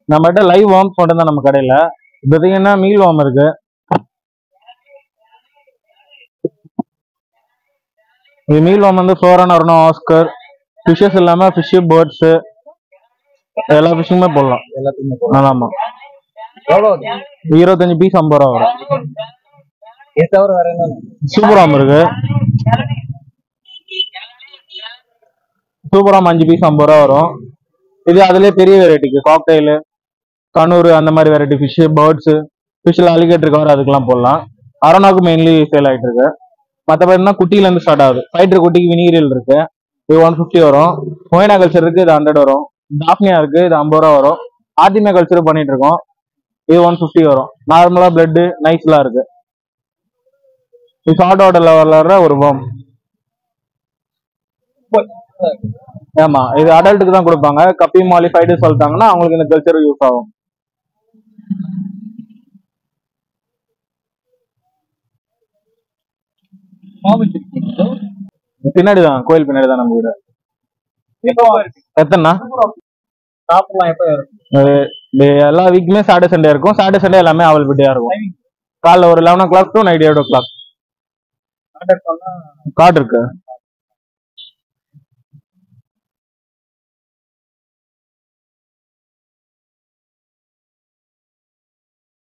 நம்மகிட்ட live worms மட்டும் தான் நம்ம கடையில இப்போ பார்த்தீங்கன்னா மீல் வார்ம் இருக்கு இது மீல் வார்ம் வந்து ஃப்ளோரான் வரணும் ஆஸ்கர் ஃபிஷ்ஷஸ் இல்லாம ஃபிஷ் பேர்ட்ஸ் எல்லா ஃபிஷ்ஷுமே போடலாம் எல்லாத்துக்குமே நல்லாமா எவ்வளோ இருபத்தஞ்சு பீஸ் ஐம்பது ரூபா வரும் இது தவிர வேற என்ன சூப்பராம் இருக்கு சூப்பராம் அஞ்சு பீஸ் ஐம்பது ரூபா வரும் இது அதுலயே பெரிய வெரைட்டிக்கு காக்டைலு கனூர் அந்த மாதிரி வெரைட்டி ஃபிஷ் பேர்ட்ஸ் ஃபிஷ்ல அலிகேட்டர் கவர் அதுக்கெல்லாம் போடலாம் அரோனாக்கு மெயின்லி சேல் ஆயிட்டு இருக்கு மற்றபடினா குட்டில இருந்து ஸ்டார்ட் ஆகுது ஃபைட்டர் குட்டிக்கு வினிகரியல் இருக்கு இது ஒன் ஃபிஃப்டி வரும் மொயினா கல்ச்சர் இருக்கு இது ஹண்ட்ரட் வரும் டாஃப்னியா இருக்கு இது ஐம்பது ரூபா வரும் ஆர்டிமியா கல்ச்சர் பண்ணிட்டு இருக்கோம் இது ஒன் ஃபிஃப்டி வரும் நார்மலா பிளட் நைஸ்லாம் இருக்கு இது ஷார்ட் ஆர்டர்ல வளர்ற ஒரு பாம் ஆமா இது அடல்ட்டுக்கு தான் கொடுப்பாங்க கப்பி மாலி ஃபைட்டு சொல்லிட்டாங்கன்னா அவங்களுக்கு இந்த கல்ச்சர் யூஸ் ஆகும் பின்னாடி தான் கோயில் பின்னாடி தான் நம்ம வீடு எத்தனைண்ணா சாப்பிடலாம் எப்போ இது எல்லா வீக்குமே சாட்டர்டே சண்டே இருக்கும் சாட்டர்டே சண்டே எல்லாமே அவைலபிலிட்டியா இருக்கும் காலைல ஒரு eleven o'clock to night eight o'clock order பண்ணா கார்டு இருக்கு